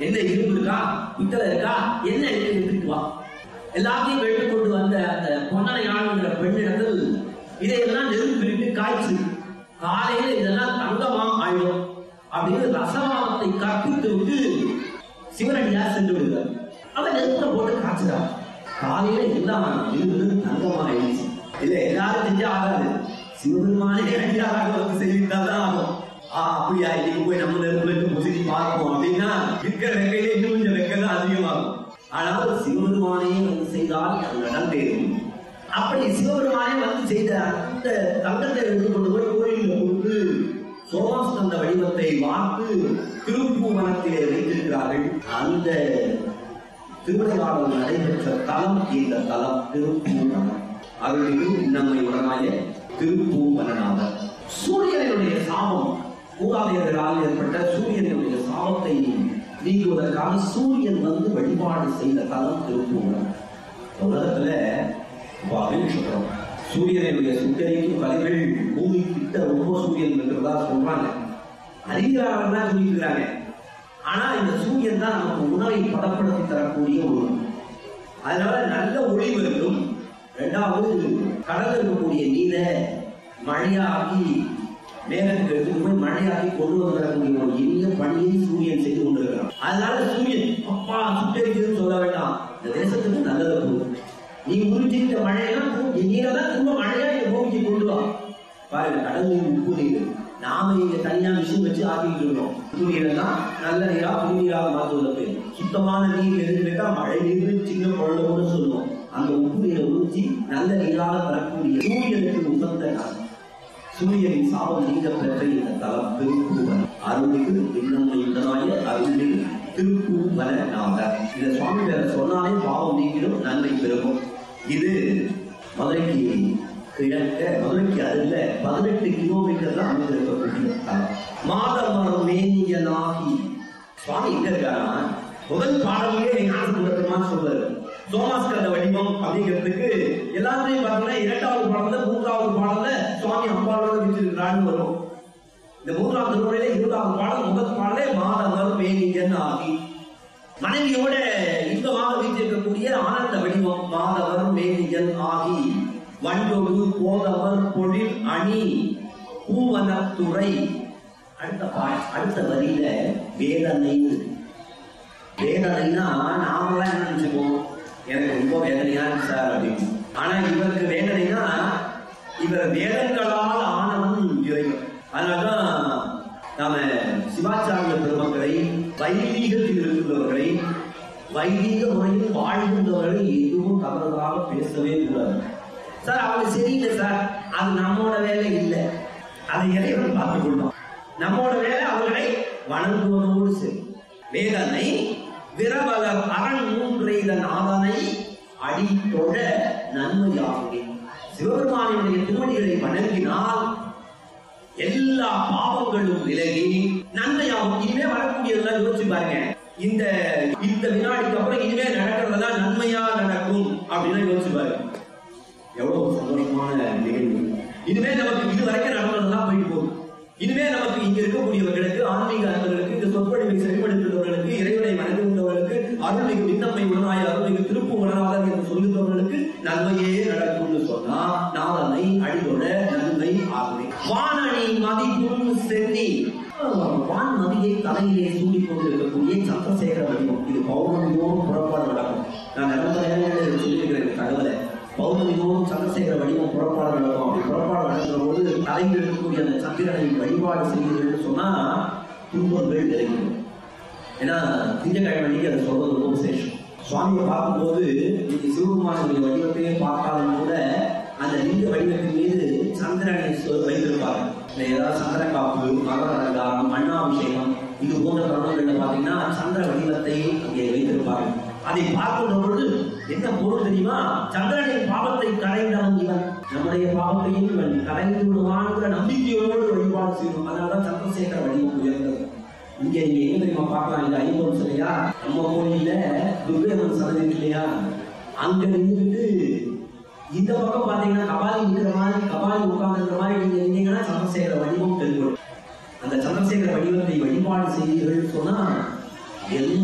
என்ன இரும்பு இருக்கா பித்தளை இருக்கா என்ன இருக்கு எடுத்துட்டு வா எல்லாத்தையும் வெட்டு கொண்டு வந்த அந்த பொன்னனை ஆளுங்கிற பெண்ணிடத்தில் இதையெல்லாம் நெருப்பிட்டு காய்ச்சி காலையில இதெல்லாம் தங்கமா ஆயிடும் அப்படின்னு ரசவாதத்தை கற்பித்து விட்டு சிவனடியார் சென்று விடுகிறார் அவன் நெருப்புல போட்டு காய்ச்சுறான் காலையில எல்லாம் இருந்து தங்கமா ஆயிடுச்சு இல்ல எல்லாரும் செஞ்சா ஆகாது சிவபெருமானே அடியாராக வந்து செய்திருந்தால் தான் ஆகும் ஆ, அப்படியா இன்னைக்கு போய் நம்ம நெருப்புல இருந்து புசிச்சு பார்ப்போம் அப்படின்னா இருக்கிற ரெக்கையில இன்னும் கொஞ்சம் ரெக்கை தான் அதிகமாகும் ஆனால் சிவபெருமானே வந்து செய்தால் அது நடந்தேறும் அப்படி சிவபெருமானே வந்து செய்த அந்த தங்கத்தை எடுத்து கொண்டு போய் கோயிலில் கொடுத்து சோமாஸ்கந்த வடிவத்தை வார்த்து திருப்பூவனத்திலே வைத்திருக்கிறார்கள் அந்த திருவிளையாடல் நடைபெற்ற தலம் இந்த தலம் திருப்பூவனம் அருள்மிகு நம்மை உடனாய திருப்பூவனநாதர் சூரியனுடைய சாபம் மூதாதையர்களால் ஏற்பட்ட சூரியனுடைய சாபத்தை நீக்குவதற்காக சூரியன் வந்து வழிபாடு செய்த தலம் திருப்பூவனம் உலகத்துல இப்ப அபிநட்சத்திரம் சூரியனுடைய சுட்டரிக்கும் கலைகள் பூமி கிட்ட ரொம்ப சூரியன் இருக்கிறதா சொல்றாங்க அறிவியலாளர்கள் தான் சொல்லியிருக்கிறாங்க ஆனா இந்த சூரியன் தான் நமக்கு உணவை பதப்படுத்தி தரக்கூடிய ஒரு அதனால நல்ல ஒளி வேண்டும் ரெண்டாவது கடல்ல இருக்கக்கூடிய நீரை மழையாக்கி மேகத்துக்கு எடுத்துட்டு போய் மழையாக்கி கொண்டு வந்து தரக்கூடிய ஒரு இனிய பணியை சூரியன் செய்து கொண்டிருக்கிறான் அதனால சூரியன் அப்பா சுட்டரிக்குதுன்னு சொல்ல வேண்டாம் இந்த தேசத்துக்கு நல்லதை போகும் நீ உறிஞ்சிட்ட மழையெல்லாம் பூ- நீரெல்லாம் திரும்ப மழையா இந்த பூமிக்கு கொண்டு வா பாருங்க கடல் நீர் உப்பு நீர் நாம இங்க தனியா மிஷின் வச்சு ஆக்கிட்டு இருக்கோம் உப்பு நீரெல்லாம் நல்ல நீரா புது நீராக மாற்றுவதற்கு சுத்தமான நீர் எதுன்னு கேட்டா மழை நீர் சின்ன குழந்தை கூட சொல்லுவோம் அந்த உப்பு நீரை ஊற்றி நல்ல நீராக தரக்கூடிய சூரியனுக்கு உகந்த நாள் சூரியனின் சாபம் நீங்க பெற்ற இந்த தலம் திருப்பூவன் அருள்மிகு இன்னமை உடனாய அருள்மிகு திருப்பூவனநாதர் இந்த சுவாமி பேரை சொன்னாலே பாவம் நீங்கிடும் நன்மை பெருகும் இது மதுரைக்கு கிழக்க மதுரைக்கு அருகில பதினெட்டு கிலோமீட்டர்ல அமைந்திருக்கக்கூடிய தலம் மாதமரம் மேனியனாகி சுவாமி எங்க இருக்காரா முதல் பாடலையே எங்க ஆசைப்படுறதுமான்னு சொல்றாரு சோமாஸ்கந்த வடிவம் அப்படிங்கிறதுக்கு எல்லாத்தையும் பார்த்தீங்கன்னா இரண்டாவது பாடல்ல மூன்றாவது பாடல்ல சுவாமி அம்பாளோட வச்சிருக்கிறான்னு வரும் இந்த மூன்றாம் திருமுறையில இருபதாவது பாடல் முதல் பாடலே மாதவர் மேனியன் ஆகி மனைவியோட இன்பமாக வீற்றிருக்கக்கூடிய ஆனந்த வடிவம் மாதவர் மேனியன் ஆகி வண்டொடு போதவர் பொழில் அணி பூவனத்துறை அடுத்த பா அடுத்த வரியில வேதனை வேதனைனா நாமெல்லாம் என்ன நினைச்சுப்போம் எனக்கு ரொம்ப வேதனையா இருக்கு சார் அப்படின்னு ஆனா இவருக்கு வேதனைனா இவர் வேதங்களால் ஆனவன் இறைவன் அதனாலதான் நாம சிவாச்சாரிய பெருமக்களை வைதீகத்தில் இருக்கின்றவர்களை வைதீக முறையில் வாழ்கின்றவர்களை எதுவும் தவறுதலாக பேசவே கூடாது சார் அவங்க சரியில்லை சார் அது நம்மோட வேலை இல்லை அதை இறைவன் பார்த்துக் கொள்வான் நம்மோட வேலை அவர்களை வணங்குவதோடு சரி வேதனை விரவலர் அரண் மூன்றெய்த நாதனை அடி தொழ நன்மையாகுமே சிவபெருமானினுடைய திருமணிகளை வணங்கினால் எல்லா பாவங்களும் விலகி நன்மையாகும் இனிமே வரக்கூடியதெல்லாம் யோசிச்சு பாருங்க இந்த இந்த வினாடிக்கு அப்புறம் இனிமே நடக்கிறதெல்லாம் நன்மையா நடக்கும் அப்படின்னு யோசிச்சு பாருங்க எவ்வளவு சந்தோஷமான நிகழ்வு இனிமே நமக்கு இது வரைக்கும் நடந்ததெல்லாம் போயிட்டு போகுது இனிமே நமக்கு இங்க இருக்கக்கூடியவர்களுக்கு ஆன்மீக அன்பர்களுக்கு இந்த சொற்பொழிவை செவிப்படுத்துபவர்களுக்கு இறைவனை வணங்குகின்றவர்களுக்கு அருள்மிகு விண்ணம்மை உணவாய் அருள்மிகு திருப்பு உணராதர் என்று சொல்லுபவர்களுக்கு நன்மையே நடக்கும்னு சொன்னா நாதனை அடியோட நன்மை ஆகுமே வானணி மதிப்பும் சென்னி வான் நதியை தலையிலே சூடிக் கொண்டிருக்கக்கூடிய சந்திரசேகர வடிவம் இது பௌர்ணமியோடு புறப்பாடு நடக்கும் நான் நிரந்தர சொல்லியிருக்கிறேன் இந்த தகவலை பௌர்ணமியோடும் சந்திரசேகர வடிவம் புறப்பாடு நடக்கும் அப்படி புறப்பாடு நடக்கிற போது தலையில் இருக்கக்கூடிய அந்த சந்திரனை வழிபாடு செய்கிறீர்கள் சொன்னா துன்பங்கள் விலகிடும் ஏன்னா திங்கக்கிழமை அன்னைக்கு அதை சொல்றது ரொம்ப விசேஷம் சுவாமியை பார்க்கும்போது இன்னைக்கு சிவபெருமானுடைய வடிவத்தையே பார்த்தாலும் கூட அந்த லிங்க வடிவத்தின் மீது சந்திரனை சொ- வைத்திருப்பாங்க இந்த ஏதாவது சந்திர காப்பு மகர அலங்காரம் மண்ணாபிஷேகம் இது போன்ற தருணங்கள்ல பாத்தீங்கன்னா சந்திர வடிவத்தை அங்கே வைத்திருப்பாங்க அதை பார்க்கின்ற பொழுது என்ன பொருள் தெரியுமா சந்திரனின் பாவத்தை கரைந்தவன் இவன் நம்முடைய பாவத்தையும் இவன் கரைந்து விடுவான்ங்கிற நம்பிக்கையோடு வழிபாடு செய்யணும் அதனாலதான் சந்திரசேகர வடிவம் உயர்ந்தது இங்க நீங்க எங்க தெரியுமா பார்க்கலாம் இந்த ஐம்பது சிலையா நம்ம கோயில்ல துர்கைமன் சன்னதி இருக்கு இல்லையா அங்க நின்றுட்டு இந்த பக்கம் பாத்தீங்கன்னா கபாலி நிக்கிற மாதிரி கபாலி உட்கார்ந்து இருக்கிற மாதிரி நீங்க இருந்தீங்கன்னா சந்திரசேகர வடிவம் தென்படும் அந்த சந்திரசேகர வடிவத்தை வழிபாடு செய்தீர்கள் சொன்னா எல்லா